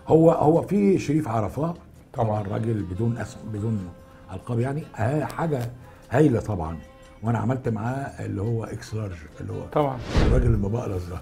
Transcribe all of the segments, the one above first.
هو هو في شريف عرفات طبعاً. طبعا راجل بدون اسم بدون القاب يعني آه حاجه هايله طبعا وانا عملت معاه اللي هو اكس لارج اللي هو طبعا الراجل المبقلص ده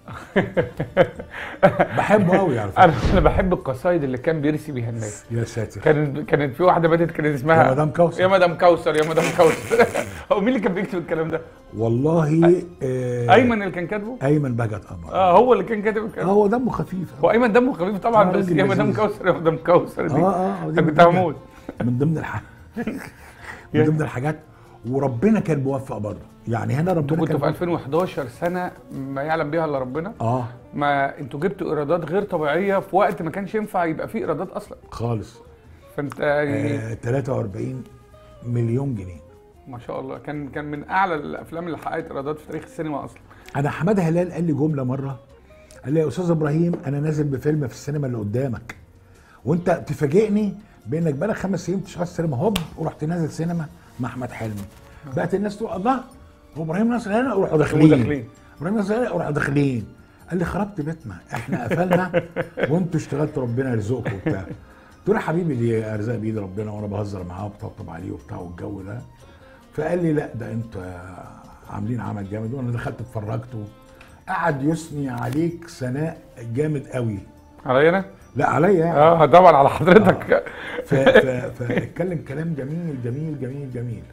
بحبه قوي على فكره انا انا بحب القصايد اللي كان بيرسي بيها الناس يا ساتر كانت كانت في واحده ماتت كانت اسمها يا مدام كوثر. يا مدام كوثر يا مدام كوثر هو مين اللي كان بيكتب الكلام ده؟ والله آه ايمن اللي كان كاتبه؟ ايمن بهجت قمر اه هو اللي كان كاتب الكلام هو دمه خفيف هو ايمن دمه خفيف طبعا آه، بس راجل يا مدام لذيذ. كوثر يا مدام كوثر دي اه اه انا دي كنت من ضمن- هموت من ضمن الحاجات من ضمن الحاجات وربنا كان موفق برضه يعني هنا ربنا كنتوا في كان 2011 سنه ما يعلم بها الا ربنا اه ما انتوا جبتوا ايرادات غير طبيعيه في وقت ما كانش ينفع يبقى فيه ايرادات اصلا خالص فانت يعني آه 43 مليون جنيه ما شاء الله كان كان من اعلى الافلام اللي حققت ايرادات في تاريخ السينما اصلا انا حماده هلال قال لي جمله مره قال لي يا استاذ ابراهيم انا نازل بفيلم في السينما اللي قدامك وانت تفاجئني بانك بقالك خمس سنين بتشتغل سينما هوب ورحت نازل سينما مع احمد حلمي بقت الناس تقول الله هو ابراهيم نازل هنا وراحوا داخلين داخلين. ابراهيم نازل هنا وراحوا داخلين قال لي خربت بيتنا احنا قفلنا وانتوا اشتغلتوا ربنا يرزقكم وبتاع قلت له يا حبيبي دي ارزاق بايد ربنا وانا بهزر معاه وبطبطب عليه وبتاع والجو ده فقال لي لا ده انتوا عاملين عمل جامد وانا دخلت اتفرجت قعد يثني عليك ثناء جامد قوي عليا انا؟ لا عليا يعني اه طبعا على حضرتك ف- ف- فاتكلم كلام جميل جميل جميل جميل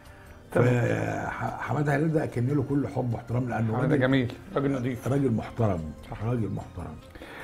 فحماده هلال ده اكن له كل حب واحترام لانه ده راجل جميل راجل نظيف راجل محترم راجل محترم